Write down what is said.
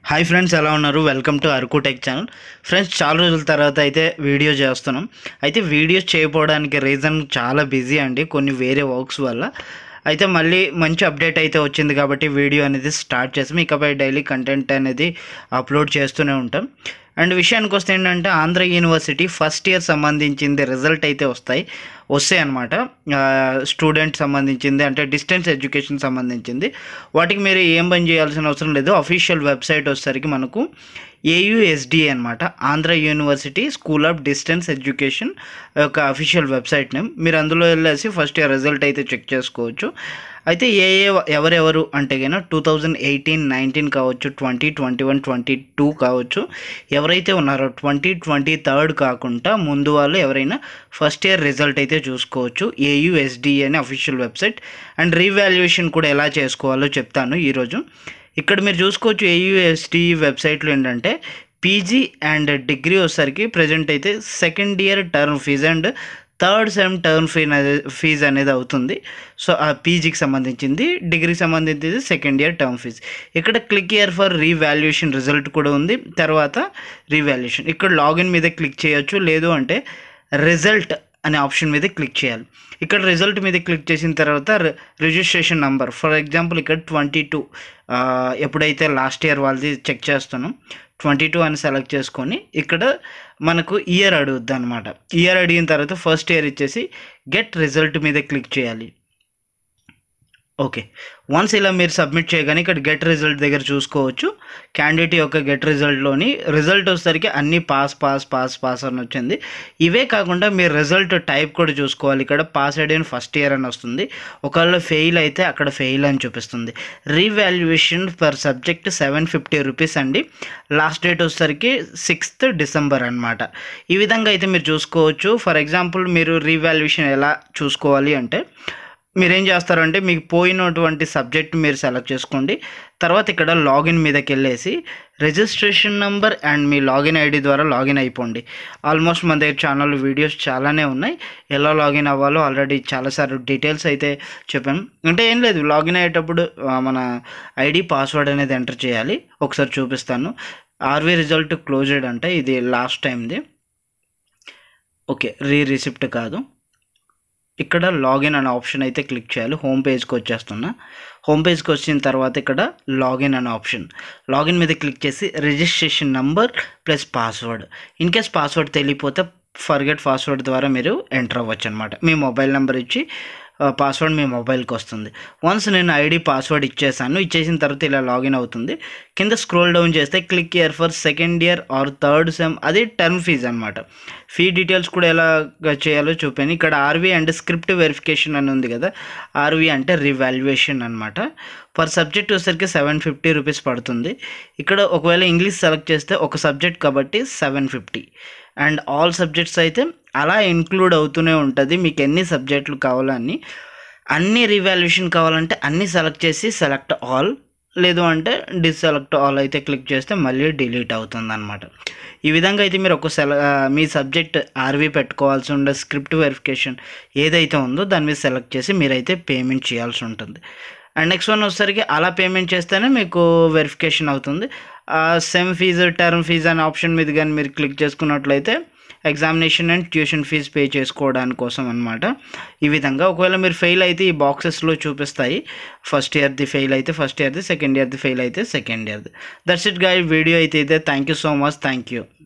hi friends ఎలా ఉన్నారు welcome to Araku tech channel friends చాలా రోజుల తర్వాత అయితే వీడియో చేస్తున్నాం అయితే వీడియోస్ చేయకపోవడానికి రీజన్ చాలా బిజీ అండి కొన్ని వేరే వర్క్స్ వల్ల అయితే మళ్ళీ మంచి అప్డేట్ అయితే వచ్చింది కాబట్టి వీడియో అనేది స్టార్ట్ చేసాం ఇకపై డైలీ కంటెంట్ అనేది అప్లోడ్ చేస్తూనే ఉంటాం అండ్ విషయానికి వస్తే ఏంటంటే ఆంధ్ర యూనివర్సిటీ ఫస్ట్ ఇయర్ సంబంధించింది రిజల్ట్ అయితే వస్తాయి వస్తాయి అనమాట స్టూడెంట్ సంబంధించింది అంటే డిస్టెన్స్ ఎడ్యుకేషన్ సంబంధించింది వాటికి మీరు ఏం పని చేయాల్సిన అవసరం లేదు అఫీషియల్ వెబ్సైట్ వచ్చేసరికి మనకు ఏయుఎస్డి అనమాట Andhra university school of distance education యొక్క అఫీషియల్ వెబ్సైట్ నేమ్ మీరు అందులో వెళ్ళేసి ఫస్ట్ ఇయర్ రిజల్ట్ అయితే చెక్ చేసుకోవచ్చు అయితే ఏ ఏ ఎవరెవరు అంటే కన్నా టూ థౌజండ్ ఎయిటీన్ నైన్టీన్ కావచ్చు twenty twenty one twenty two కావచ్చు ఎవరైతే ఉన్నారో ట్వంటీ ట్వంటీ థర్డ్ కాకుండా ముందు వాళ్ళు ఎవరైనా ఫస్ట్ ఇయర్ రిజల్ట్ అయితే చూసుకోవచ్చు ఏయుఎస్డి అనే అఫీషియల్ వెబ్సైట్ అండ్ రీవాల్యుయేషన్ కూడా ఎలా చేసుకోవాలో చెప్తాను ఈరోజు ఇక్కడ మీరు చూసుకోవచ్చు ఏయుఎస్డి వెబ్సైట్లో ఏంటంటే పీజీ అండ్ డిగ్రీ వచ్చేసరికి ప్రజెంట్ అయితే second year term fees and third sem term fee fees అనేది అవుతుంది సో ఆ పీజీకి సంబంధించింది డిగ్రీకి సంబంధించింది సెకండ్ ఇయర్ టర్మ్ ఫీజ్ ఇక్కడ click year for revaluation result కూడా ఉంది తర్వాత రీవాల్యుయేషన్ ఇక్కడ లాగిన్ మీద క్లిక్ చేయొచ్చు లేదు అంటే రిజల్ట్ అనే ఆప్షన్ మీద క్లిక్ చేయాలి ఇక్కడ రిజల్ట్ మీద క్లిక్ చేసిన తర్వాత రిజిస్ట్రేషన్ నంబర్ ఫర్ ఎగ్జాంపుల్ ఇక్కడ ట్వంటీ టూ ఎప్పుడైతే లాస్ట్ ఇయర్ వాళ్ళది చెక్ చేస్తున్నాం ట్వంటీ టూ అని సెలెక్ట్ చేసుకొని ఇక్కడ మనకు ఇయర్ అడుగుద్ది అనమాట ఇయర్ అడిగిన తర్వాత ఫస్ట్ ఇయర్ ఇచ్చేసి గెట్ రిజల్ట్ మీద క్లిక్ చేయాలి ఓకే వన్స్ ఇలా మీరు సబ్మిట్ చేయగానే ఇక్కడ గెట్ రిజల్ట్ దగ్గర చూసుకోవచ్చు క్యాండిడేట్ యొక్క గెట్ రిజల్ట్లోని రిజల్ట్ వచ్చేసరికి అన్ని పాస్ పాస్ పాస్ పాస్ అని వచ్చింది ఇవే కాకుండా మీరు రిజల్ట్ టైప్ కూడా చూసుకోవాలి ఇక్కడ పాస్ అయిన ఫస్ట్ ఇయర్ అని వస్తుంది ఒకవేళ ఫెయిల్ అయితే అక్కడ ఫెయిల్ అని చూపిస్తుంది revaluation per subject seven fifty rupees అండి లాస్ట్ డేట్ వచ్చేసరికి సిక్స్త్ డిసెంబర్ అనమాట ఈ విధంగా అయితే మీరు చూసుకోవచ్చు ఫర్ ఎగ్జాంపుల్ మీరు రీవాల్యుయేషన్ ఎలా చూసుకోవాలి అంటే మీరేం చేస్తారంటే మీకు పోయినటువంటి సబ్జెక్ట్ మీరు సెలెక్ట్ చేసుకోండి తర్వాత ఇక్కడ లాగిన్ మీదకి వెళ్ళేసి రిజిస్ట్రేషన్ నెంబర్ అండ్ మీ లాగిన్ ఐడి ద్వారా లాగిన్ అయిపోండి ఆల్మోస్ట్ మన దగ్గర ఛానల్ వీడియోస్ చాలానే ఉన్నాయి ఎలా లాగిన్ అవ్వాలో ఆల్రెడీ చాలాసార్లు డీటెయిల్స్ అయితే చెప్పాం అంటే ఏం లేదు లాగిన్ అయ్యేటప్పుడు ఆ, మన ఐడి పాస్వర్డ్ అనేది ఎంటర్ చేయాలి ఒకసారి చూపిస్తాను ఆర్వీ రిజల్ట్ క్లోజ్డ్ అంటే ఇది లాస్ట్ టైంది ఓకే రీ రిసిప్ట్ కాదు ఇక్కడ లాగిన్ అనే ఆప్షన్ అయితే క్లిక్ చేయాలి హోమ్ పేజ్కి వచ్చేస్తున్నా హోమ్ పేజ్కి వచ్చిన తర్వాత ఇక్కడ లాగిన్ అనే ఆప్షన్ లాగిన్ మీద క్లిక్ చేసి registration number plus password in case password తెలియపోతే ఫర్గెట్ పాస్వర్డ్ ద్వారా మీరు ఎంటర్ అవ్వచ్చు అనమాట మీ మొబైల్ నెంబర్ ఇచ్చి పాస్వర్డ్ మీ మొబైల్కి వస్తుంది వన్స్ నేను ఐడి పాస్వర్డ్ ఇచ్చేసాను ఇచ్చేసిన తర్వాత ఇలా లాగిన్ అవుతుంది కింద స్క్రోల్ డౌన్ చేస్తే click year for second year or third sem అది టర్మ్ ఫీజ్ అనమాట ఫీ డీటెయిల్స్ కూడా ఎలా చేయాలో చూపాను ఇక్కడ ఆర్వీ అండ్ స్క్రిప్ట్ వెరిఫికేషన్ అని ఉంది కదా ఆర్వీ అంటే రివాల్యుయేషన్ అనమాట పర్ సబ్జెక్ట్ వచ్చేసరికి సెవెన్ ఫిఫ్టీ రూపీస్ పడుతుంది ఇక్కడ ఒకవేళ ఇంగ్లీష్ సెలెక్ట్ చేస్తే ఒక సబ్జెక్ట్ కాబట్టి seven fifty and all subjects అయితే అలా ఇంక్లూడ్ అవుతూనే ఉంటుంది మీకు ఎన్ని సబ్జెక్టులు కావాలని అన్ని రివాల్యుయేషన్ కావాలంటే అన్ని సెలెక్ట్ చేసి సెలెక్ట్ ఆల్ లేదు అంటే డిసెలెక్ట్ ఆల్ అయితే క్లిక్ చేస్తే మళ్ళీ డిలీట్ అవుతుంది అనమాట ఈ విధంగా అయితే మీరు ఒక సెల ఆ, మీ సబ్జెక్ట్ ఆర్వీ పెట్టుకోవాల్సి ఉండే స్క్రిప్ట్ వెరిఫికేషన్ ఏదైతే ఉందో దాని మీద సెలెక్ట్ చేసి మీరైతే పేమెంట్ చేయాల్సి ఉంటుంది అండ్ నెక్స్ట్ వన్ వచ్చేసరికి అలా పేమెంట్ చేస్తేనే మీకు వెరిఫికేషన్ అవుతుంది సెమ్ ఫీజు టర్మ్ ఫీజు అనే ఆప్షన్ మీద కానీ మీరు క్లిక్ చేసుకున్నట్లయితే examination and tuition fees pay చేసుకోవడానికి కోసం అనమాట ఈ విధంగా ఒకవేళ మీరు ఫెయిల్ అయితే ఈ బాక్సెస్లో చూపిస్తాయి ఫస్ట్ ఇయర్ది ఫెయిల్ అయితే ఫస్ట్ ఇయర్ది సెకండ్ ఇయర్ది ఫెయిల్ అయితే సెకండ్ ఇయర్ది దట్స్ ఇట్ గాయ వీడియో అయితే అయితే thank you so much thank you